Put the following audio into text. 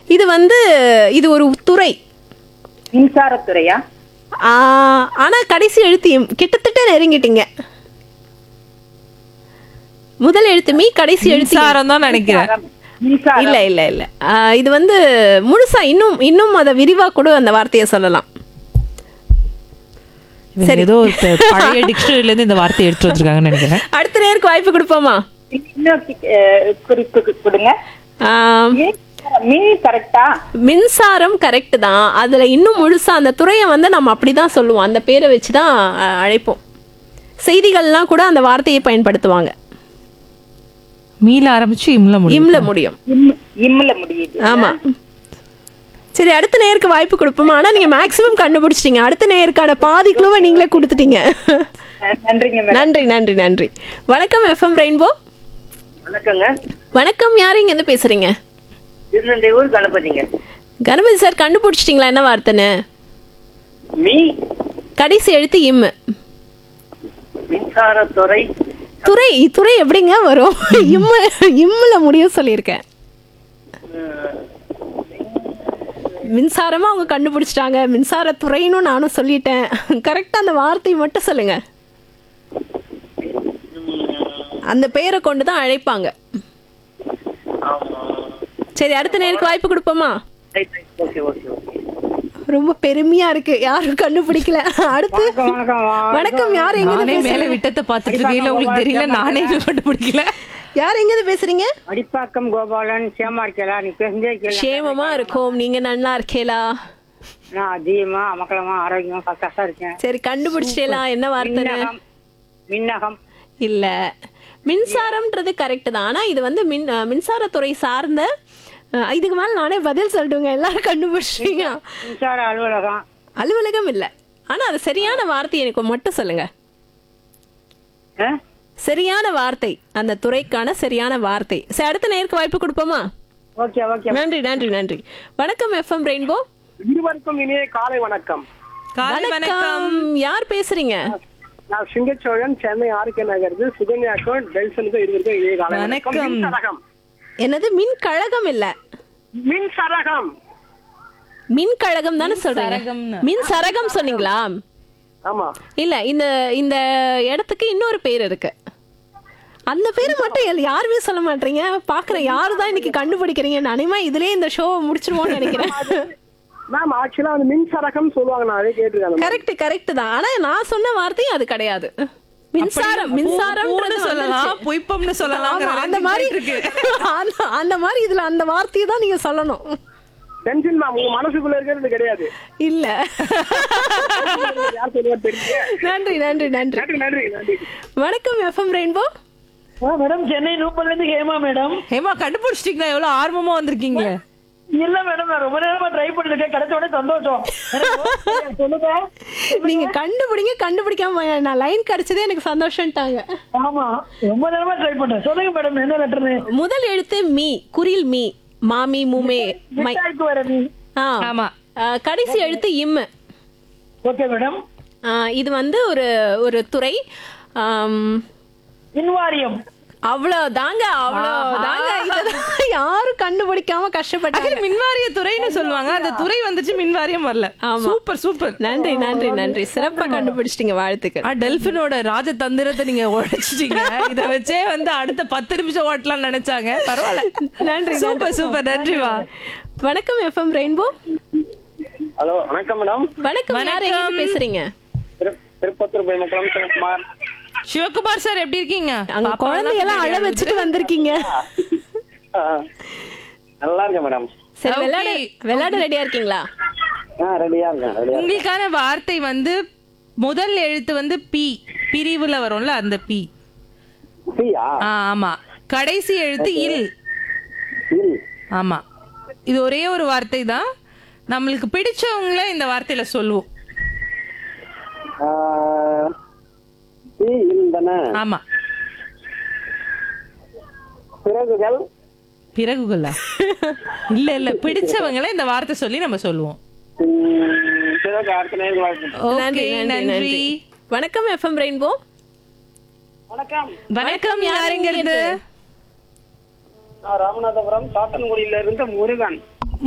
இது வந்து இது ஒரு துறை மின்சாரத்துறையா ஆ, ஆனா கடைசி எழுத்து இம். கிட்டத்தட்ட நெருங்கிட்டீங்க முதல் எழுத்து மீ கடைசி எழுத்து இம். மின்சாரம் தான் நினைக்கிறேன் மின்சாரம் இல்ல இல்ல இல்ல ஆ, இது வந்து முழுசா இன்னும் இன்னும் அதை விரிவா கூட அந்த வார்த்தையை சொல்லலாம் இவங்க ஏதோ ஒரு ப- பழைய டிக்ஷனரில இருந்து இந்த வார்த்தையை எடுத்து வச்சிருக்காங்கன்னு நினைக்கிறேன் அடுத்த நேருக்கு வாய்ப்பு கொடுப்போமா இன்னும் அஹ், குறிப்பு கொடுங்க ஆ, மின்சாரம், மின் கரெக்டா மின்சாரம் கரெக்ட் தான் அதுல இன்னும் முழுசா அந்த துறையை வந்து நம்ம அப்படிதான் சொல்லுவோம் அந்த பேரை வச்சு தான் அ, அழைப்போம் செய்திகள்லாம் கூட அந்த வார்த்தையை பயன்படுத்துவாங்க மீள ஆரம்பிச்சு இம்ல முடியும் இம்ல முடியும் இம் இம்ல முடியுது ஆமா சரி அடுத்த நேருக்கு வாய்ப்பு கொடுப்போமா ஆனா நீங்க மேக்ஸிமம் கண்டுபிடிச்சிட்டீங்க அடுத்த நேருக்கான பாதி குழுவை நீங்களே கொடுத்துட்டீங்க அஹ், நன்றிங்க மேடம் நன்றி நன்றி நன்றி வணக்கம் எஃப்எம் ரெயின்போ வணக்கங்க வணக்கம் யார் இங்க இருந்து பேசுறீங்க திருநெல்வேலூர் கணபதிங்க கணபதி சார் கண்டுபிடிச்சிட்டீங்களா என்ன வார்த்தைன்னு மீ கடைசி எழுத்து இம்மு மின்சாரத்துறை துறை துறை எப்படிங்க வரும் இம்மு இம்முல முடியும் சொல்லியிருக்கேன் மின்சாரமா அவங்க கண்டுபிடிச்சிட்டாங்க மின்சாரத்துறைன்னு நானும் சொல்லிட்டேன் கரெக்டா அந்த வார்த்தை மட்டும் சொல்லுங்க அந்த பெயரை கொண்டு தான் அழைப்பாங்க சரி அடுத்த நேருக்கு வாய்ப்பு கொடுப்போமா ஓகே ஓகே ஓகே ரொம்ப பெருமையா இருக்கு யாரும் கண்டுபிடிக்கல அடுத்து வணக்கம் யார் எங்க நானே மேல விட்டத்தை பார்த்துட்டு இருக்கையில உங்களுக்கு தெரியல நானே இன்னும் கண்டுபிடிக்கல யார் எங்க இருந்து பேசுறீங்க அடிப்பாக்கம் கோபாலன் சேமா இருக்கலா நீ பேசுனதே கேளு க்ஷேமமா இருக்கும் நீங்க நல்லா இருக்கேலா நான் அதிகமா அமக்கலமா ஆரோக்கியமா பக்காசா இருக்கேன் சரி கண்டுபிடிச்சிட்டேலா என்ன வார்த்தைன்னு மின்னகம் மின்னகம் இல்ல மின்சாரம்ன்றது கரெக்ட் தான் ஆனா இது வந்து மின் அஹ், மின்சாரத்துறை சார்ந்த அஹ், இதுக்கு மேல நானே பதில் சொல்லட்டுங்க எல்லாரும் கண்டுபிடிச்சிட்டீங்க மின்சார அலுவலகம் அலுவலகம் இல்ல ஆனா அது சரியான வார்த்தை எனக்கு மட்டும் சொல்லுங்க ஆ? சரியான வார்த்தை அந்த துறைக்கான சரியான வார்த்தை சரி அடுத்த நேருக்கு வாய்ப்பு கொடுப்போமா ஓகே ஓகே நன்றி நன்றி நன்றி வணக்கம் எஃப்எம் ரெயின்போ இருவருக்கும் இனிய காலை வணக்கம் காலை வணக்கம் வணக்கம் யார் பேசுறீங்க நான் சிங்கச்சோழன் சென்னை ஆர்கே நகர்ந்து சுகன்யாக்கும் டெல்சனுக்கும் இருவருக்கும் இனிய காலை வணக்கம் வணக்கம். மின் சரகம் என்னது மின் கழகம் இல்ல மின் சரகம் மின் கழகம் தானே சொல்றீங்க சரகம்னு. மின் சரகம் சொன்னீங்களா ஆமா இல்ல இந்த இந்த இடத்துக்கு இன்னொரு பேர் இருக்கு அந்த பேரை மட்டும் எல்- யாருமே சொல்ல மாட்டீங்க பாக்குறேன் யாரு தான் இன்னைக்கு கண்டுபிடிக்கிறீங்க நானேமா இதுலயே இந்த ஷோவை முடிச்சிருவோம்னு நினைக்கிறேன் மேம் ஆக்சுவலா வந்து மின் சரகம் சொல்லுவாங்க நான் அதே கேட்டிருக்கேன் கரெக்ட் கரெக்ட் தான் ஆனா நான் சொன்ன வார்த்தையும் அது கிடையாது மின்சாரம் மின்சாரம் பூன்னு சொல்லலாம் பொய்ப்பம்னு சொல்லலாம் அந்த மாதிரி அந்த- அந்த மாதிரி இதுல அந்த வார்த்தையை தான் நீங்க சொல்லணும் டென்ஷன் மேம் உங்க மனசுக்குள்ள இருக்கிறது கிடையாது இல்ல யார் சொல்லுவா தெரியுங்க நன்றி நன்றி நன்றி நன்றி நன்றி நன்றி வணக்கம் எஃப்எம் ரெயின்போ மேடம் சென்னை நூப்பல்ல இருந்து ஹேமா மேடம் ஹேமா கண்டுபிடிச்சிட்டீங்களா எவ்வளவு ஆர்வமா வந்திருக்கீங்களே இல்ல மேடம் நான் ரொம்ப நேரமா ட்ரை பண்ணிருக்கேன் கிடைச்ச உடனே சந்தோஷம் எனக்கு சொல்லுங்க நீங்க கண்டுபிடிங்க கண்டுபிடிக்காம நான் லைன் கிடைச்சதே எனக்கு சந்தோஷம்ட்டாங்க ஆமா ரொம்ப நேரமா ட்ரை பண்ணேன் சொல்லுங்க மேடம் என்ன லெட்டர்னு முதல் எழுத்து மீ குரில் மீ மாமி முமே மை மிட்டாய்க்கு வர நீ ஆ. ஆமா. ஆ, கடைசி எழுத்து இம் ஓகே மேடம் ஆ, இது வந்து ஒரு ஒரு துறை ஆம், இன்வாரியம் அவ்வளவுதாங்க அவ்வளவுதாங்க இதுதான் யாரும் கண்டுபிடிக்காம கஷ்டப்பட்டாங்க மின்வாரிய துறைன்னு சொல்லுவாங்க அந்த துறை வந்துச்சு மின்வாரியம் வரல ஆமா. சூப்பர் சூப்பர் நன்றி நன்றி நன்றி சிறப்பா கண்டுபிடிச்சிட்டீங்க வாழ்த்துக்கள் ஆ, டெல்பினோட ராஜதந்திரத்தை நீங்க உடைச்சிட்டீங்க இத வச்சே வந்து அடுத்த பத்து நிமிஷம் ஓட்டலாம் நினைச்சாங்க பரவாயில்ல நன்றி சூப்பர் சூப்பர் நன்றிவா வணக்கம் எஃப்எம் ரெயின்போ ஹலோ வணக்கம் மேடம் வணக்கம் யார் எங்க இருந்து பேசுறீங்க திருப்பத்தூர் பைமக்குளம் சிவகுமார் சிவகுமார் சார் எப்படி இருக்கீங்க அங்க குழந்தையெல்லாம் அழ வச்சுட்டு வந்திருக்கீங்க ஆ, நல்லா இருக்கேன் மேடம் சரி Okay. விளையாட விளையாட ரெடியா இருக்கீங்களா ஆ ரெடியா இருக்கேன் ரெடியா உங்களுக்கான வார்த்தை வந்து முதல் எழுத்து வந்து பி பிரிவுல வரும்ல அந்த பி பியா ஆ, ஆமா கடைசி எழுத்து இல் இல் ஆமா இது ஒரே ஒரு வார்த்தை தான் நம்மளுக்கு பிடிச்சவங்கள இந்த வார்த்தையில சொல்லுவோம் ஆ, பி இல் தானே ஆமா பிறகுகள் பிறகுகளா இல்ல இல்ல பிடிச்சவங்கள இந்த வார்த்தை சொல்லி நம்ம சொல்லுவோம் ம், பிறகு அடுத்த நேரம் வாழ்க்கை ஓகே நன்றி வணக்கம் எஃப்எம் ரெயின்போ வணக்கம் யாருங்க இருந்து நான் ராமநாதபுரம் சாத்தன்குடியில இருந்து முருகன்